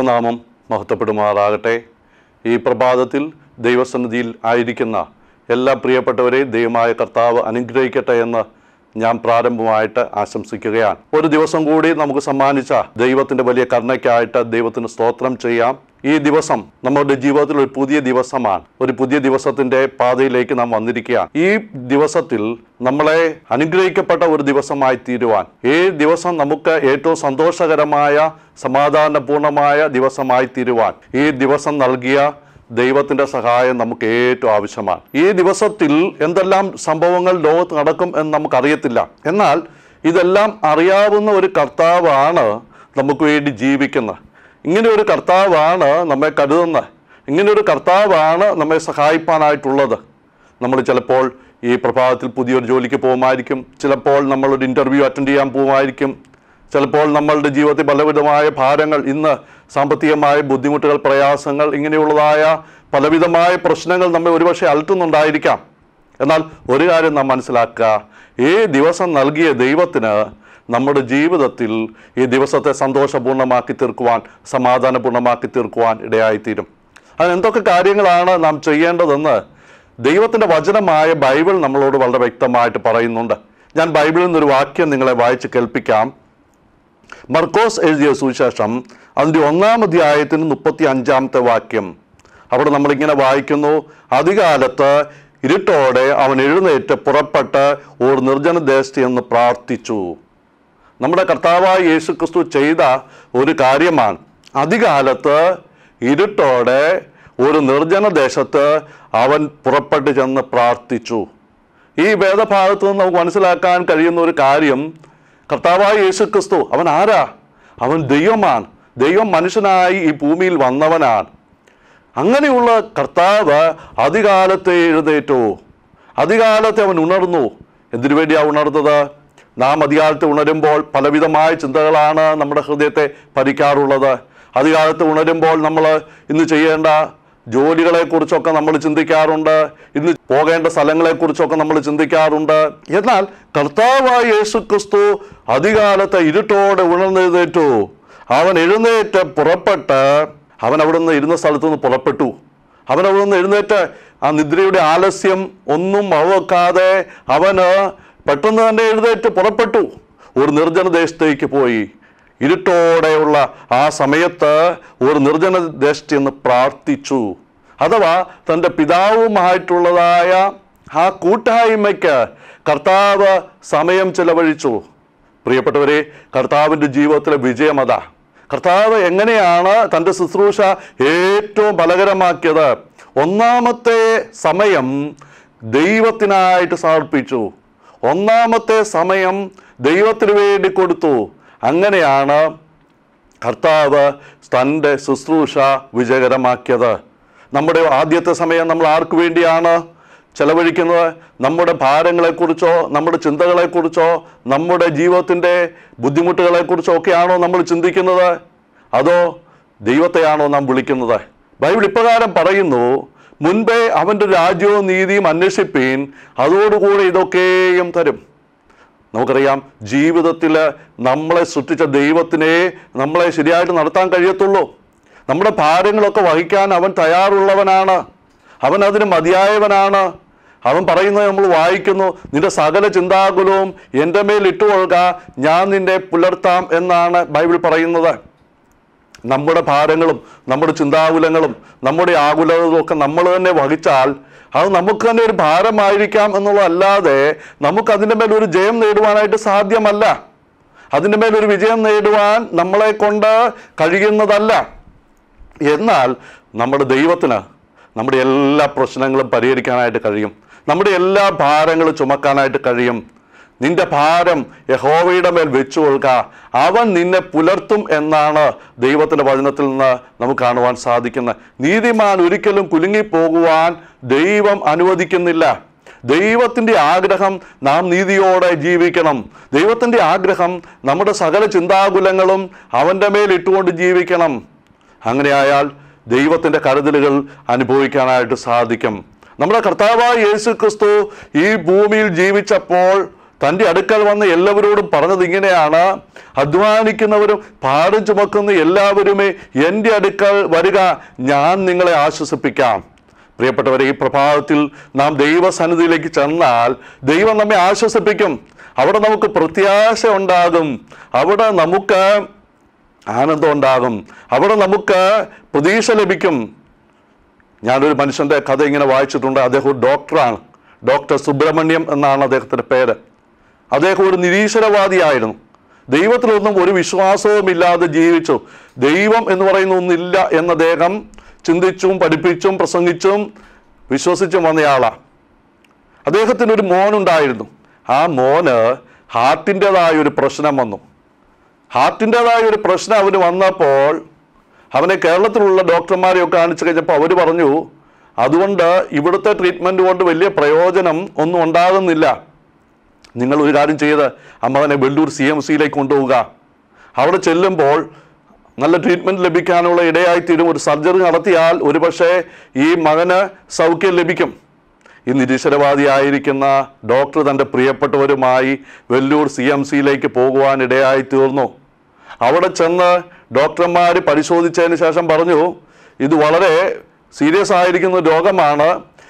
ദൈവനാമം മഹത്വപ്പെടുമാറാകട്ടെ ഈ പ്രഭാതത്തിൽ ദൈവസന്നിധിയിൽ ആയിരിക്കുന്ന എല്ലാ പ്രിയപ്പെട്ടവരെയും ദൈവമായ കർത്താവ് അനുഗ്രഹിക്കട്ടെ എന്ന് ഞാൻ പ്രാരംഭമായിട്ട് ആശംസിക്കുകയാണ് ഒരു ദിവസം കൂടി നമുക്ക് സമ്മാനിച്ച ദൈവത്തിന്റെ വലിയ കരുണയ്ക്കായിട്ട് ദൈവത്തിന് സ്തോത്രം ചെയ്യാം ഈ ദിവസം നമ്മുടെ ജീവിതത്തിൽ ഒരു പുതിയ ദിവസമാണ് ഒരു പുതിയ ദിവസത്തിന്റെ പാതയിലേക്ക് നാം വന്നിരിക്കുകയാണ് ഈ ദിവസത്തിൽ നമ്മളെ അനുഗ്രഹിക്കപ്പെട്ട ഒരു ദിവസമായി തീരുവാൻ ഈ ദിവസം നമുക്ക് ഏറ്റവും സന്തോഷകരമായ സമാധാനപൂർണമായ ദിവസമായി തീരുവാൻ ഈ ദിവസം നൽകിയ ദൈവത്തിന്റെ സഹായം നമുക്ക് ഏറ്റവും ആവശ്യമാണ് ഈ ദിവസത്തിൽ എന്തെല്ലാം സംഭവങ്ങൾ ലോകത്ത് നടക്കും എന്ന് നമുക്കറിയത്തില്ല എന്നാൽ ഇതെല്ലാം അറിയാവുന്ന ഒരു കർത്താവാണ് നമുക്ക് വേണ്ടി ജീവിക്കുന്നത് ഇങ്ങനെ ഒരു കർത്താവാണ് നമ്മെ കരുതുന്നത് ഇങ്ങനെ ഒരു കർത്താവാണ് നമ്മെ സഹായിപ്പാനായിട്ടുള്ളത് നമ്മൾ ചിലപ്പോൾ ഈ പ്രഭാതത്തിൽ പുതിയൊരു ജോലിക്ക് പോകുമായിരിക്കും ചിലപ്പോൾ നമ്മളൊരു ഇൻ്റർവ്യൂ അറ്റൻഡ് ചെയ്യാൻ പോകുമായിരിക്കും ചിലപ്പോൾ നമ്മളുടെ ജീവിതത്തിൽ പലവിധമായ ഭാരങ്ങൾ ഇന്ന് സാമ്പത്തികമായ ബുദ്ധിമുട്ടുകൾ പ്രയാസങ്ങൾ ഇങ്ങനെയുള്ളതായ പലവിധമായ പ്രശ്നങ്ങൾ നമ്മെ ഒരുപക്ഷെ അലട്ടുന്നുണ്ടായിരിക്കാം എന്നാൽ ഒരു കാര്യം നാം മനസ്സിലാക്കുക ഈ ദിവസം നൽകിയ ദൈവത്തിന് നമ്മുടെ ജീവിതത്തിൽ ഈ ദിവസത്തെ സന്തോഷപൂർണ്ണമാക്കി തീർക്കുവാൻ സമാധാനപൂർണ്ണമാക്കി തീർക്കുവാൻ ഇടയായിത്തീരും അതിന് എന്തൊക്കെ കാര്യങ്ങളാണ് നാം ചെയ്യേണ്ടതെന്ന് ദൈവത്തിൻ്റെ വചനമായ ബൈബിൾ നമ്മളോട് വളരെ വ്യക്തമായിട്ട് പറയുന്നുണ്ട് ഞാൻ ബൈബിളിൽ നിന്നൊരു വാക്യം നിങ്ങളെ വായിച്ച് കേൾപ്പിക്കാം മർക്കോസ് എഴുതിയ സുവിശേഷം അതിൻ്റെ ഒന്നാം അധ്യായത്തിന് മുപ്പത്തി അഞ്ചാമത്തെ വാക്യം അവിടെ നമ്മളിങ്ങനെ വായിക്കുന്നു അധികാലത്ത് ഇരുട്ടോടെ അവൻ എഴുന്നേറ്റ് പുറപ്പെട്ട് ഒരു നിർജ്ജന ദേശത്ത് എന്ന് പ്രാർത്ഥിച്ചു നമ്മുടെ കർത്താവായ യേശു ക്രിസ്തു ചെയ്ത ഒരു കാര്യമാണ് അധികാലത്ത് ഇരുട്ടോടെ ഒരു നിർജ്ജന ദേശത്ത് അവൻ പുറപ്പെട്ട് ചെന്ന് പ്രാർത്ഥിച്ചു ഈ വേദഭാഗത്ത് നിന്ന് നമുക്ക് മനസ്സിലാക്കാൻ കഴിയുന്ന ഒരു കാര്യം കർത്താവായ യേശു ക്രിസ്തു അവൻ ആരാ അവൻ ദൈവമാണ് ദൈവം മനുഷ്യനായി ഈ ഭൂമിയിൽ വന്നവനാണ് അങ്ങനെയുള്ള കർത്താവ് അധികാലത്തെ എഴുന്നേറ്റു അധികാലത്തെ അവൻ ഉണർന്നു എന്തിനു വേണ്ടിയാണ് ഉണർന്നത് നാം അധികാലത്ത് ഉണരുമ്പോൾ പലവിധമായ ചിന്തകളാണ് നമ്മുടെ ഹൃദയത്തെ ഭരിക്കാറുള്ളത് അധികാലത്ത് ഉണരുമ്പോൾ നമ്മൾ ഇന്ന് ചെയ്യേണ്ട ജോലികളെക്കുറിച്ചൊക്കെ നമ്മൾ ചിന്തിക്കാറുണ്ട് ഇന്ന് പോകേണ്ട സ്ഥലങ്ങളെക്കുറിച്ചൊക്കെ നമ്മൾ ചിന്തിക്കാറുണ്ട് എന്നാൽ കർത്താവായ യേശു ക്രിസ്തു അധികാലത്തെ ഇരുട്ടോടെ ഉണർന്നെഴുന്നേറ്റു അവൻ എഴുന്നേറ്റ് പുറപ്പെട്ട് അവൻ അവിടുന്ന് ഇരുന്ന സ്ഥലത്തു നിന്ന് പുറപ്പെട്ടു അവൻ അവിടെ നിന്ന് എഴുന്നേറ്റ് ആ നിദ്രയുടെ ആലസ്യം ഒന്നും മറവെക്കാതെ അവന് പെട്ടെന്ന് തന്നെ എഴുന്നേറ്റ് പുറപ്പെട്ടു ഒരു നിർജ്ജന ദേശത്തേക്ക് പോയി ഇരുട്ടോടെയുള്ള ആ സമയത്ത് ഒരു നിർജ്ജന ദേശത്ത് എന്ന് പ്രാർത്ഥിച്ചു അഥവാ തൻ്റെ പിതാവുമായിട്ടുള്ളതായ ആ കൂട്ടായ്മയ്ക്ക് കർത്താവ് സമയം ചെലവഴിച്ചു പ്രിയപ്പെട്ടവരെ കർത്താവിൻ്റെ ജീവിതത്തിലെ വിജയം അതാ കർത്താവ് എങ്ങനെയാണ് തൻ്റെ ശുശ്രൂഷ ഏറ്റവും ഫലകരമാക്കിയത് ഒന്നാമത്തെ സമയം ദൈവത്തിനായിട്ട് സമർപ്പിച്ചു ഒന്നാമത്തെ സമയം ദൈവത്തിന് വേണ്ടി കൊടുത്തു അങ്ങനെയാണ് കർത്താവ് തൻ്റെ ശുശ്രൂഷ വിജയകരമാക്കിയത് നമ്മുടെ ആദ്യത്തെ സമയം നമ്മൾ ആർക്ക് വേണ്ടിയാണ് ചെലവഴിക്കുന്നത് നമ്മുടെ ഭാരങ്ങളെക്കുറിച്ചോ നമ്മുടെ ചിന്തകളെക്കുറിച്ചോ നമ്മുടെ ജീവിതത്തിൻ്റെ ബുദ്ധിമുട്ടുകളെക്കുറിച്ചോ ഒക്കെയാണോ നമ്മൾ ചിന്തിക്കുന്നത് അതോ ദൈവത്തെയാണോ നാം വിളിക്കുന്നത് ബൈബിൾ ഇപ്രകാരം പറയുന്നു മുൻപേ അവൻ്റെ രാജ്യവും നീതിയും അന്വേഷിപ്പീൻ അതോടുകൂടി ഇതൊക്കെയും തരും നമുക്കറിയാം ജീവിതത്തിൽ നമ്മളെ സൃഷ്ടിച്ച ദൈവത്തിനെ നമ്മളെ ശരിയായിട്ട് നടത്താൻ കഴിയത്തുള്ളൂ നമ്മുടെ ഭാരങ്ങളൊക്കെ വഹിക്കാൻ അവൻ തയ്യാറുള്ളവനാണ് അവൻ അതിന് മതിയായവനാണ് അവൻ പറയുന്നത് നമ്മൾ വായിക്കുന്നു നിന്റെ സകല ചിന്താകുലവും എൻ്റെ മേൽ ഇട്ടുകൊള്ളുക ഞാൻ നിന്നെ പുലർത്താം എന്നാണ് ബൈബിൾ പറയുന്നത് നമ്മുടെ ഭാരങ്ങളും നമ്മുടെ ചിന്താകുലങ്ങളും നമ്മുടെ ആകുലതകളും ഒക്കെ നമ്മൾ തന്നെ വഹിച്ചാൽ അത് നമുക്ക് തന്നെ ഒരു ഭാരമായിരിക്കാം എന്നുള്ളതല്ലാതെ നമുക്ക് അതിൻ്റെ മേൽ ഒരു ജയം നേടുവാനായിട്ട് സാധ്യമല്ല അതിൻ്റെ മേൽ ഒരു വിജയം നേടുവാൻ നമ്മളെ കൊണ്ട് കഴിയുന്നതല്ല എന്നാൽ നമ്മുടെ ദൈവത്തിന് നമ്മുടെ എല്ലാ പ്രശ്നങ്ങളും പരിഹരിക്കാനായിട്ട് കഴിയും നമ്മുടെ എല്ലാ ഭാരങ്ങളും ചുമക്കാനായിട്ട് കഴിയും നിന്റെ ഭാരം യഹോവയുടെ മേൽ വെച്ചു കൊള്ളുക അവൻ നിന്നെ പുലർത്തും എന്നാണ് ദൈവത്തിൻ്റെ വചനത്തിൽ നിന്ന് നമുക്ക് കാണുവാൻ സാധിക്കുന്നത് നീതിമാൻ ഒരിക്കലും കുലുങ്ങിപ്പോകുവാൻ ദൈവം അനുവദിക്കുന്നില്ല ദൈവത്തിൻ്റെ ആഗ്രഹം നാം നീതിയോടെ ജീവിക്കണം ദൈവത്തിൻ്റെ ആഗ്രഹം നമ്മുടെ സകല ചിന്താകുലങ്ങളും അവൻ്റെ മേൽ ഇട്ടുകൊണ്ട് ജീവിക്കണം അങ്ങനെയായാൽ ദൈവത്തിൻ്റെ കരുതലുകൾ അനുഭവിക്കാനായിട്ട് സാധിക്കും നമ്മുടെ കർത്താവായ യേശു ക്രിസ്തു ഈ ഭൂമിയിൽ ജീവിച്ചപ്പോൾ തൻ്റെ അടുക്കൽ വന്ന് എല്ലാവരോടും പറഞ്ഞത് ഇങ്ങനെയാണ് അധ്വാനിക്കുന്നവരും പാടും ചുമക്കുന്ന എല്ലാവരുമേ എൻ്റെ അടുക്കൽ വരിക ഞാൻ നിങ്ങളെ ആശ്വസിപ്പിക്കാം പ്രിയപ്പെട്ടവരെ ഈ പ്രഭാതത്തിൽ നാം ദൈവസന്നിധിയിലേക്ക് ചെന്നാൽ ദൈവം നമ്മെ ആശ്വസിപ്പിക്കും അവിടെ നമുക്ക് പ്രത്യാശ ഉണ്ടാകും അവിടെ നമുക്ക് ആനന്ദം ഉണ്ടാകും അവിടെ നമുക്ക് പ്രതീക്ഷ ലഭിക്കും ഞാനൊരു മനുഷ്യൻ്റെ കഥ ഇങ്ങനെ വായിച്ചിട്ടുണ്ട് അദ്ദേഹം ഒരു ഡോക്ടറാണ് ഡോക്ടർ സുബ്രഹ്മണ്യം എന്നാണ് അദ്ദേഹത്തിൻ്റെ പേര് അദ്ദേഹം ഒരു നിരീശ്വരവാദിയായിരുന്നു ദൈവത്തിലൊന്നും ഒരു വിശ്വാസവും ഇല്ലാതെ ജീവിച്ചു ദൈവം എന്ന് പറയുന്ന ഒന്നില്ല എന്ന് അദ്ദേഹം ചിന്തിച്ചും പഠിപ്പിച്ചും പ്രസംഗിച്ചും വിശ്വസിച്ചും വന്നയാളാണ് അദ്ദേഹത്തിന് ഒരു മോനുണ്ടായിരുന്നു ആ മോന് ഹാർട്ടിൻ്റെതായ ഒരു പ്രശ്നം വന്നു ഹാർട്ടിൻ്റെതായ ഒരു പ്രശ്നം അവന് വന്നപ്പോൾ അവനെ കേരളത്തിലുള്ള ഡോക്ടർമാരെയൊക്കെ കാണിച്ചു കഴിഞ്ഞപ്പോൾ അവർ പറഞ്ഞു അതുകൊണ്ട് ഇവിടുത്തെ ട്രീറ്റ്മെൻറ്റ് കൊണ്ട് വലിയ പ്രയോജനം ഒന്നും ഉണ്ടാകുന്നില്ല നിങ്ങൾ ഒരു കാര്യം ചെയ്ത് അമ്മവനെ വെള്ളൂർ സി എം സിയിലേക്ക് കൊണ്ടുപോവുക അവിടെ ചെല്ലുമ്പോൾ നല്ല ട്രീറ്റ്മെൻറ്റ് ലഭിക്കാനുള്ള ഇടയായിത്തീരും ഒരു സർജറി നടത്തിയാൽ ഒരുപക്ഷെ ഈ മകന് സൗഖ്യം ലഭിക്കും ഈ നിരീശ്വരവാദിയായിരിക്കുന്ന ഡോക്ടർ തൻ്റെ പ്രിയപ്പെട്ടവരുമായി വെല്ലൂർ സി എം സിയിലേക്ക് പോകുവാൻ ഇടയായി തീർന്നു അവിടെ ചെന്ന് ഡോക്ടർമാർ പരിശോധിച്ചതിന് ശേഷം പറഞ്ഞു ഇത് വളരെ സീരിയസ് ആയിരിക്കുന്ന ഒരു രോഗമാണ്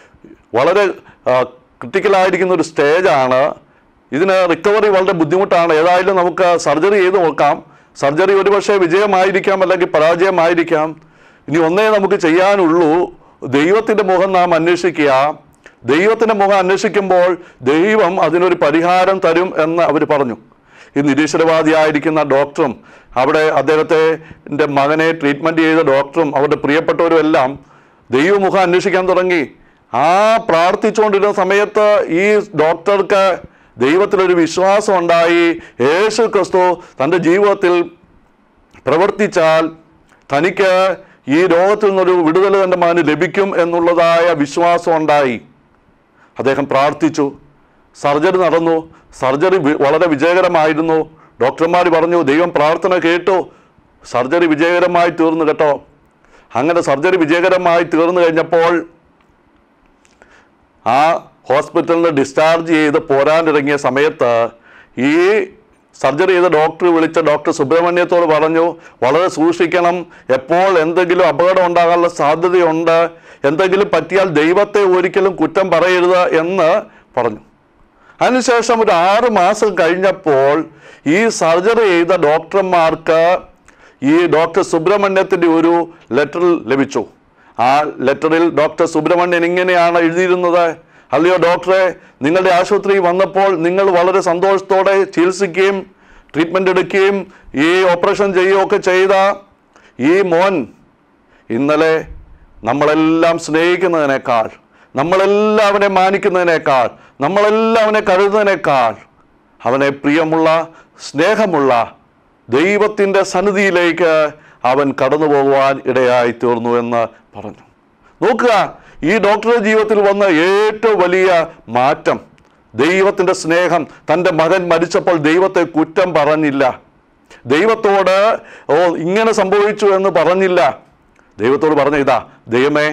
വളരെ ക്രിട്ടിക്കലായിരിക്കുന്ന ഒരു സ്റ്റേജാണ് ഇതിന് റിക്കവറി വളരെ ബുദ്ധിമുട്ടാണ് ഏതായാലും നമുക്ക് സർജറി ചെയ്ത് നോക്കാം സർജറി ഒരുപക്ഷെ വിജയമായിരിക്കാം അല്ലെങ്കിൽ പരാജയമായിരിക്കാം ഇനി ഒന്നേ നമുക്ക് ചെയ്യാനുള്ളൂ ദൈവത്തിൻ്റെ മുഖം നാം അന്വേഷിക്കുക ദൈവത്തിൻ്റെ മുഖം അന്വേഷിക്കുമ്പോൾ ദൈവം അതിനൊരു പരിഹാരം തരും എന്ന് അവർ പറഞ്ഞു ഈ നിരീശ്വരവാദിയായിരിക്കുന്ന ഡോക്ടറും അവിടെ അദ്ദേഹത്തെ ൻ്റെ മകനെ ട്രീറ്റ്മെൻറ്റ് ചെയ്ത ഡോക്ടറും അവരുടെ പ്രിയപ്പെട്ടവരും എല്ലാം ദൈവമുഖം അന്വേഷിക്കാൻ തുടങ്ങി ആ പ്രാർത്ഥിച്ചുകൊണ്ടിരുന്ന സമയത്ത് ഈ ഡോക്ടർക്ക് ദൈവത്തിലൊരു വിശ്വാസം ഉണ്ടായി യേശു ക്രിസ്തു തൻ്റെ ജീവിതത്തിൽ പ്രവർത്തിച്ചാൽ തനിക്ക് ഈ രോഗത്തിൽ നിന്നൊരു വിടുതൽ തൻ്റെ മകന് ലഭിക്കും എന്നുള്ളതായ വിശ്വാസം ഉണ്ടായി അദ്ദേഹം പ്രാർത്ഥിച്ചു സർജറി നടന്നു സർജറി വി- വളരെ വിജയകരമായിരുന്നു ഡോക്ടർമാർ പറഞ്ഞു ദൈവം പ്രാർത്ഥന കേട്ടു സർജറി വിജയകരമായി തീർന്നു കേട്ടോ അങ്ങനെ സർജറി വിജയകരമായി തീർന്നു കഴിഞ്ഞപ്പോൾ ആ ഹോസ്പിറ്റലിൽ നിന്ന് ഡിസ്ചാർജ് ചെയ്ത് പോരാനിറങ്ങിയ സമയത്ത് ഈ സർജറി ചെയ്ത ഡോക്ടർ വിളിച്ച ഡോക്ടർ സുബ്രഹ്മണ്യത്തോട് പറഞ്ഞു വളരെ സൂക്ഷിക്കണം എപ്പോൾ എന്തെങ്കിലും അപകടം ഉണ്ടാകാനുള്ള സാധ്യതയുണ്ട് എന്തെങ്കിലും പറ്റിയാൽ ദൈവത്തെ ഒരിക്കലും കുറ്റം പറയരുത് എന്ന് പറഞ്ഞു അതിനുശേഷം ഒരു ആറ് മാസം കഴിഞ്ഞപ്പോൾ ഈ സർജറി ചെയ്ത ഡോക്ടർമാർക്ക് ഈ ഡോക്ടർ സുബ്രഹ്മണ്യത്തിൻ്റെ ഒരു ലെറ്റർ ലഭിച്ചു ആ ലെറ്ററിൽ ഡോക്ടർ സുബ്രഹ്മണ്യൻ ഇങ്ങനെയാണ് എഴുതിയിരുന്നത് അല്ലയോ ഡോക്ടറെ നിങ്ങളുടെ ആശുപത്രി വന്നപ്പോൾ നിങ്ങൾ വളരെ സന്തോഷത്തോടെ ചികിത്സിക്കുകയും ട്രീറ്റ്മെൻ്റ് എടുക്കുകയും ഈ ഓപ്പറേഷൻ ചെയ്യുകയൊക്കെ ചെയ്ത ഈ മോൻ ഇന്നലെ നമ്മളെല്ലാം സ്നേഹിക്കുന്നതിനേക്കാൾ നമ്മളെല്ലാം അവനെ മാനിക്കുന്നതിനേക്കാൾ നമ്മളെല്ലാം അവനെ കരുതുന്നതിനേക്കാൾ അവനെ പ്രിയമുള്ള സ്നേഹമുള്ള ദൈവത്തിൻ്റെ സന്നിധിയിലേക്ക് അവൻ കടന്നു പോകുവാൻ ഇടയായി തീർന്നു എന്ന് പറഞ്ഞു നോക്കുക ഈ ഡോക്ടറുടെ ജീവിതത്തിൽ വന്ന ഏറ്റവും വലിയ മാറ്റം ദൈവത്തിൻ്റെ സ്നേഹം തൻ്റെ മകൻ മരിച്ചപ്പോൾ ദൈവത്തെ കുറ്റം പറഞ്ഞില്ല ദൈവത്തോട് ഓ ഇങ്ങനെ സംഭവിച്ചു എന്ന് പറഞ്ഞില്ല ദൈവത്തോട് പറഞ്ഞ ഇതാ ദൈവമേ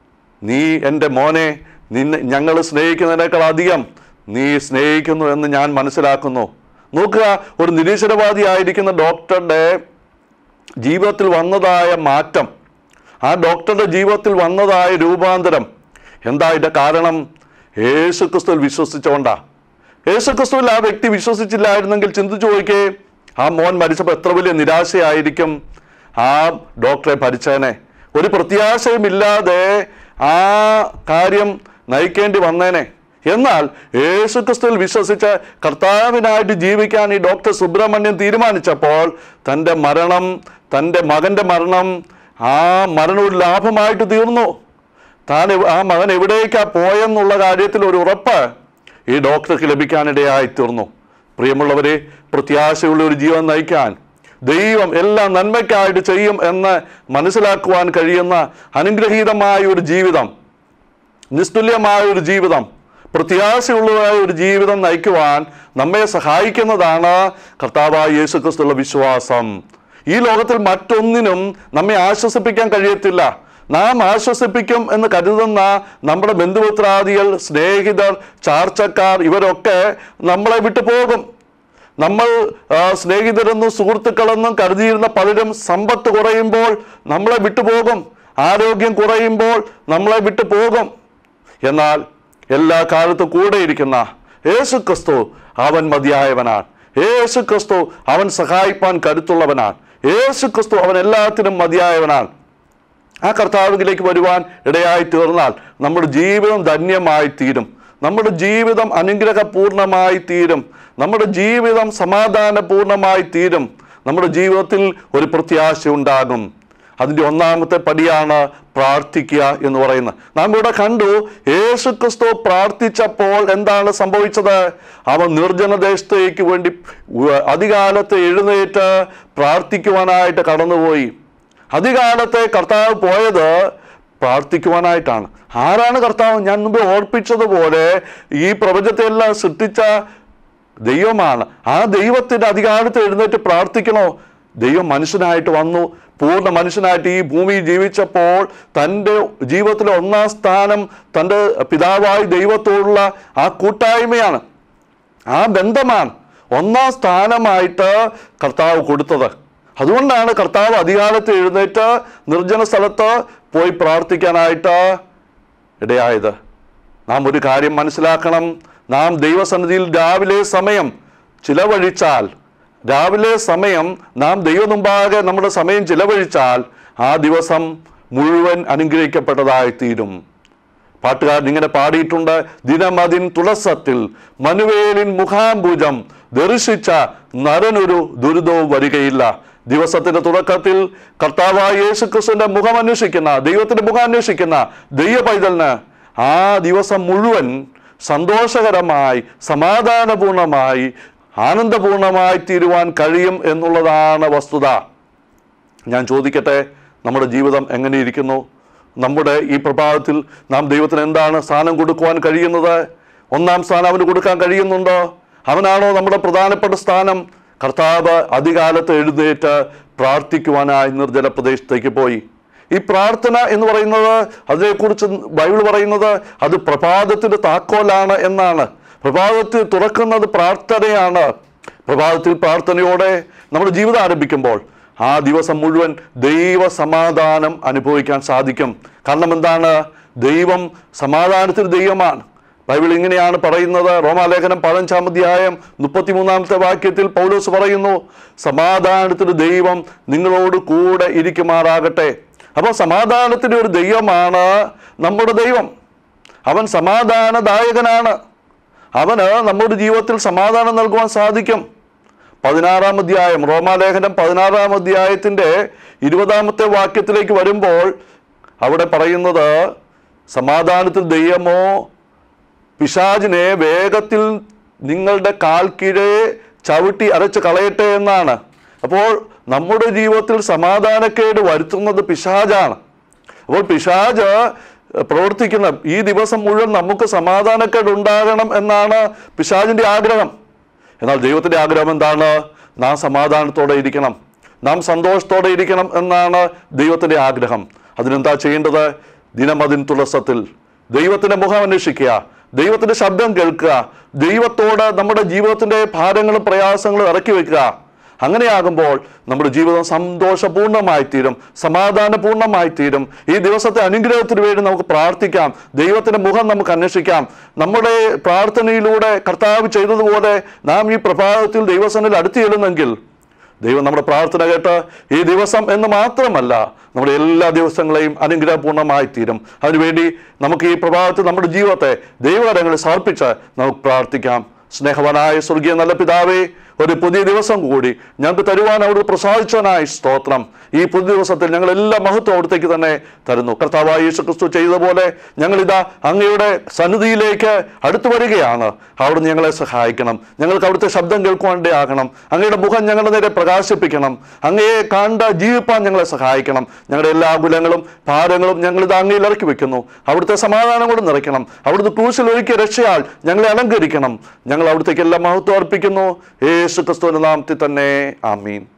നീ എൻ്റെ മോനെ നിന്നെ ഞങ്ങൾ സ്നേഹിക്കുന്നതിനേക്കാൾ അധികം നീ സ്നേഹിക്കുന്നു എന്ന് ഞാൻ മനസ്സിലാക്കുന്നു നോക്കുക ഒരു നിരീശ്വരവാദി ആയിരിക്കുന്ന ഡോക്ടറുടെ ജീവിതത്തിൽ വന്നതായ മാറ്റം ആ ഡോക്ടറുടെ ജീവിതത്തിൽ വന്നതായ രൂപാന്തരം എന്താ ഇതിൻ്റെ കാരണം യേശു ക്രിസ്തുവിൽ വിശ്വസിച്ചുകൊണ്ടാ യേശു ക്രിസ്തുവിൽ ആ വ്യക്തി വിശ്വസിച്ചില്ലായിരുന്നെങ്കിൽ ചിന്തിച്ചു നോക്കിയേ ആ മോൻ മരിച്ചപ്പോൾ എത്ര വലിയ നിരാശയായിരിക്കും ആ ഡോക്ടറെ ഭരിച്ചേനെ ഒരു പ്രത്യാശയുമില്ലാതെ ആ കാര്യം നയിക്കേണ്ടി വന്നേനെ എന്നാൽ യേശു ക്രിസ്തുവിൽ വിശ്വസിച്ച് കർത്താവിനായിട്ട് ജീവിക്കാൻ ഈ ഡോക്ടർ സുബ്രഹ്മണ്യൻ തീരുമാനിച്ചപ്പോൾ തൻ്റെ മരണം തൻ്റെ മകൻ്റെ മരണം ആ മരണം ഒരു ലാഭമായിട്ട് തീർന്നു താൻ എവ്- ആ മകൻ എവിടേക്കാ പോയെന്നുള്ള കാര്യത്തിൽ ഒരു ഉറപ്പ് ഈ ഡോക്ടർക്ക് ലഭിക്കാനിടയായി തീർന്നു പ്രിയമുള്ളവരെ പ്രത്യാശയുള്ള ഒരു ജീവൻ നയിക്കാൻ ദൈവം എല്ലാം നന്മയ്ക്കായിട്ട് ചെയ്യും എന്ന് മനസ്സിലാക്കുവാൻ കഴിയുന്ന അനുഗ്രഹീതമായ ഒരു ജീവിതം നിസ്തുല്യമായ ഒരു ജീവിതം പ്രത്യാശയുള്ളതായ ഒരു ജീവിതം നയിക്കുവാൻ നമ്മെ സഹായിക്കുന്നതാണ് കർത്താവായ യേശു ക്രിസ്തുള്ള വിശ്വാസം ഈ ലോകത്തിൽ മറ്റൊന്നിനും നമ്മെ ആശ്വസിപ്പിക്കാൻ കഴിയത്തില്ല നാം ആശ്വസിപ്പിക്കും എന്ന് കരുതുന്ന നമ്മുടെ ബന്ധുമിത്രാദികൾ സ്നേഹിതർ ചാർച്ചക്കാർ ഇവരൊക്കെ നമ്മളെ വിട്ടു പോകും നമ്മൾ ആ, സ്നേഹിതരെന്നും സുഹൃത്തുക്കളെന്നും കരുതിയിരുന്ന പലരും സമ്പത്ത് കുറയുമ്പോൾ നമ്മളെ വിട്ടുപോകും ആരോഗ്യം കുറയുമ്പോൾ നമ്മളെ വിട്ടു പോകും എന്നാൽ എല്ലാ കാലത്തും കൂടെ ഇരിക്കുന്ന യേശു ക്രിസ്തു അവൻ മതിയായവനാണ് യേശു ക്രിസ്തു അവൻ സഹായിപ്പാൻ കരുത്തുള്ളവനാണ് യേശു ക്രിസ്തു അവൻ എല്ലാത്തിനും മതിയായവനാണ് ആ കർത്താവിലേക്ക് വരുവാൻ ഇടയായി തീർന്നാൽ നമ്മുടെ ജീവിതം ധന്യമായി തീരും നമ്മുടെ ജീവിതം അനുഗ്രഹപൂർണമായി തീരും നമ്മുടെ ജീവിതം സമാധാനപൂർണമായി തീരും നമ്മുടെ ജീവിതത്തിൽ ഒരു പ്രത്യാശ ഉണ്ടാകും അതിൻ്റെ ഒന്നാമത്തെ പടിയാണ് പ്രാർത്ഥിക്കുക എന്ന് പറയുന്നത് നാം ഇവിടെ കണ്ടു യേശു ക്രിസ്തു പ്രാർത്ഥിച്ചപ്പോൾ എന്താണ് സംഭവിച്ചത് അവൻ നിർജ്ജന ദേശത്തേക്ക് വേണ്ടി ഉ- അതികാലത്ത് എഴുന്നേറ്റ് പ്രാർത്ഥിക്കുവാനായിട്ട് കടന്നുപോയി അധികാലത്തെ കർത്താവ് പോയത് പ്രാർത്ഥിക്കുവാനായിട്ടാണ് ആരാണ് കർത്താവ് ഞാൻ മുമ്പ് ഓർപ്പിച്ചതുപോലെ ഈ പ്രപഞ്ചത്തെ എല്ലാം സൃഷ്ടിച്ച ദൈവമാണ് ആ ദൈവത്തിന്റെ അധികാരത്തിൽ എഴുന്നേറ്റ് പ്രാർത്ഥിക്കണോ ദൈവം മനുഷ്യനായിട്ട് വന്നു പൂർണ്ണ മനുഷ്യനായിട്ട് ഈ ഭൂമിയിൽ ജീവിച്ചപ്പോൾ തൻ്റെ ജീവിതത്തിലെ ഒന്നാം സ്ഥാനം തൻ്റെ പിതാവായ ദൈവത്തോടുള്ള ആ കൂട്ടായ്മയാണ് ആ ബന്ധമാണ് ഒന്നാം സ്ഥാനമായിട്ട് കർത്താവ് കൊടുത്തത് അതുകൊണ്ടാണ് കർത്താവ് അധികാരത്തിൽ എഴുന്നേറ്റ് നിർജ്ജന സ്ഥലത്ത് പോയി പ്രാർത്ഥിക്കാനായിട്ട് ഇടയായത് നാം ഒരു കാര്യം മനസ്സിലാക്കണം നാം ദൈവസന്നിധിയിൽ രാവിലെ സമയം ചിലവഴിച്ചാൽ രാവിലെ സമയം നാം ദൈവമുമ്പാകെ നമ്മുടെ സമയം ചിലവഴിച്ചാൽ ആ ദിവസം മുഴുവൻ അനുഗ്രഹിക്കപ്പെട്ടതായി തീരും പാട്ടുകാരൻ ഇങ്ങനെ പാടിയിട്ടുണ്ട് ദിനമതിൻ തുളസത്തിൽ മനുവേലിൻ മുഖാംബുജം ദർശിച്ച നരനൊരു ദുരിതവും വരികയില്ല ദിവസത്തിന്റെ തുടക്കത്തിൽ കർത്താവായ യേശു ക്രിസ്തുവിന്റെ മുഖം അന്വേഷിക്കുന്ന ദൈവത്തിന്റെ മുഖം അന്വേഷിക്കുന്ന ദൈവ പൈതലിന് ആ ദിവസം മുഴുവൻ സന്തോഷകരമായി സമാധാനപൂർണമായി ആനന്ദപൂർണമായി തീരുവാൻ കഴിയും എന്നുള്ളതാണ് വസ്തുത ഞാൻ ചോദിക്കട്ടെ നമ്മുടെ ജീവിതം എങ്ങനെയിരിക്കുന്നു നമ്മുടെ ഈ പ്രഭാതത്തിൽ നാം ദൈവത്തിന് എന്താണ് സ്ഥാനം കൊടുക്കുവാൻ കഴിയുന്നത് ഒന്നാം സ്ഥാനം അവന് കൊടുക്കാൻ കഴിയുന്നുണ്ടോ അവനാണോ നമ്മുടെ പ്രധാനപ്പെട്ട സ്ഥാനം കർത്താവ് അധികാലത്ത് എഴുന്നേറ്റ് പ്രാർത്ഥിക്കുവാനായി നിർജ്ജല പ്രദേശത്തേക്ക് പോയി ഈ പ്രാർത്ഥന എന്ന് പറയുന്നത് അതിനെക്കുറിച്ച് ബൈബിൾ പറയുന്നത് അത് പ്രഭാതത്തിന്റെ താക്കോലാണ് എന്നാണ് പ്രഭാതത്തിൽ തുറക്കുന്നത് പ്രാർത്ഥനയാണ് പ്രഭാതത്തിൽ പ്രാർത്ഥനയോടെ നമ്മുടെ ജീവിതം ആരംഭിക്കുമ്പോൾ ആ ദിവസം മുഴുവൻ ദൈവ സമാധാനം അനുഭവിക്കാൻ സാധിക്കും കാരണം എന്താണ് ദൈവം സമാധാനത്തിന് ദൈവമാണ് ബൈബിൾ ഇങ്ങനെയാണ് പറയുന്നത് റോമാലേഖനം പതിനഞ്ചാം അധ്യായം മുപ്പത്തിമൂന്നാമത്തെ വാക്യത്തിൽ പൗലോസ് പറയുന്നു സമാധാനത്തിന് ദൈവം നിങ്ങളോട് കൂടെ ഇരിക്കുമാറാകട്ടെ അപ്പോൾ സമാധാനത്തിന്റെ ഒരു ദൈവമാണ് നമ്മുടെ ദൈവം അവൻ സമാധാനദായകനാണ് അവന് നമ്മുടെ ജീവിതത്തിൽ സമാധാനം നൽകുവാൻ സാധിക്കും പതിനാറാം അധ്യായം റോമാലേഖനം പതിനാറാം അധ്യായത്തിൻ്റെ ഇരുപതാമത്തെ വാക്യത്തിലേക്ക് വരുമ്പോൾ അവിടെ പറയുന്നത് സമാധാനത്തിൽ ദൈവമോ പിശാചിനെ വേഗത്തിൽ നിങ്ങളുടെ കാൽ കീഴെ ചവിട്ടി അരച്ച് കളയട്ടെ എന്നാണ് അപ്പോൾ നമ്മുടെ ജീവിതത്തിൽ സമാധാനക്കേട് വരുത്തുന്നത് പിശാജാണ് അപ്പോൾ പിശാജ് പ്രവർത്തിക്കുന്ന ഈ ദിവസം മുഴുവൻ നമുക്ക് സമാധാനക്കേട് ഉണ്ടാകണം എന്നാണ് പിശാജിന്റെ ആഗ്രഹം എന്നാൽ ദൈവത്തിന്റെ ആഗ്രഹം എന്താണ് നാം സമാധാനത്തോടെ ഇരിക്കണം നാം സന്തോഷത്തോടെ ഇരിക്കണം എന്നാണ് ദൈവത്തിന്റെ ആഗ്രഹം അതിനെന്താ ചെയ്യേണ്ടത് ദിനമതിൻ തുളസത്തിൽ ദൈവത്തിന്റെ മുഖം അന്വേഷിക്കുക ദൈവത്തിന്റെ ശബ്ദം കേൾക്കുക ദൈവത്തോട് നമ്മുടെ ജീവിതത്തിന്റെ ഭാരങ്ങളും പ്രയാസങ്ങളും ഇറക്കി വെക്കുക അങ്ങനെയാകുമ്പോൾ നമ്മുടെ ജീവിതം സന്തോഷപൂർണ്ണമായി തീരും സമാധാനപൂർണ്ണമായി തീരും ഈ ദിവസത്തെ അനുഗ്രഹത്തിന് വേണ്ടി നമുക്ക് പ്രാർത്ഥിക്കാം ദൈവത്തിന്റെ മുഖം നമുക്ക് അന്വേഷിക്കാം നമ്മുടെ പ്രാർത്ഥനയിലൂടെ കർത്താവ് ചെയ്തതുപോലെ നാം ഈ പ്രഭാതത്തിൽ ദൈവസനിൽ അടുത്ത് ചെല്ലുന്നെങ്കിൽ ദൈവം നമ്മുടെ പ്രാർത്ഥന കേട്ട് ഈ ദിവസം എന്ന് മാത്രമല്ല നമ്മുടെ എല്ലാ ദിവസങ്ങളെയും അനുഗ്രഹപൂർണ്ണമായി തീരും അതിനുവേണ്ടി നമുക്ക് ഈ പ്രഭാതത്തിൽ നമ്മുടെ ജീവിതത്തെ ദൈവകരങ്ങളിൽ സമർപ്പിച്ച് നമുക്ക് പ്രാർത്ഥിക്കാം സ്നേഹവനായ സ്വർഗീയ നല്ല പിതാവേ ഒരു പുതിയ ദിവസം കൂടി ഞങ്ങൾക്ക് തരുവാൻ അവിടെ പ്രസാദിച്ചവനായി സ്തോത്രം ഈ പുതിയ ദിവസത്തിൽ ഞങ്ങൾ എല്ലാ മഹത്വം അവിടത്തേക്ക് തന്നെ തരുന്നു കർത്താവായ യേശു ക്രിസ്തു ചെയ്തതുപോലെ ഞങ്ങളിതാ അങ്ങയുടെ സന്നിധിയിലേക്ക് അടുത്തു വരികയാണ് അവിടുന്ന് ഞങ്ങളെ സഹായിക്കണം ഞങ്ങൾക്ക് അവിടുത്തെ ശബ്ദം കേൾക്കുവാണ്ടേയാകണം അങ്ങയുടെ മുഖം ഞങ്ങളുടെ നേരെ പ്രകാശിപ്പിക്കണം അങ്ങയെ കണ്ട ജീവിപ്പാൻ ഞങ്ങളെ സഹായിക്കണം ഞങ്ങളുടെ എല്ലാ കുലങ്ങളും ഭാരങ്ങളും ഞങ്ങളിത് അങ്ങയിൽ ഇറക്കി വെക്കുന്നു അവിടുത്തെ സമാധാനം കൊണ്ട് നിറയ്ക്കണം അവിടുത്തെ ക്രൂശിൽ ഒരുക്കിയ രക്ഷയാൽ ഞങ്ങളെ അലങ്കരിക്കണം ഞങ്ങൾ അവിടുത്തേക്ക് എല്ലാ മഹത്വം അർപ്പിക്കുന്നു യേശു ക്രിസ്തുവിന്റെ നാമത്തിൽ തന്നെ ആമീൻ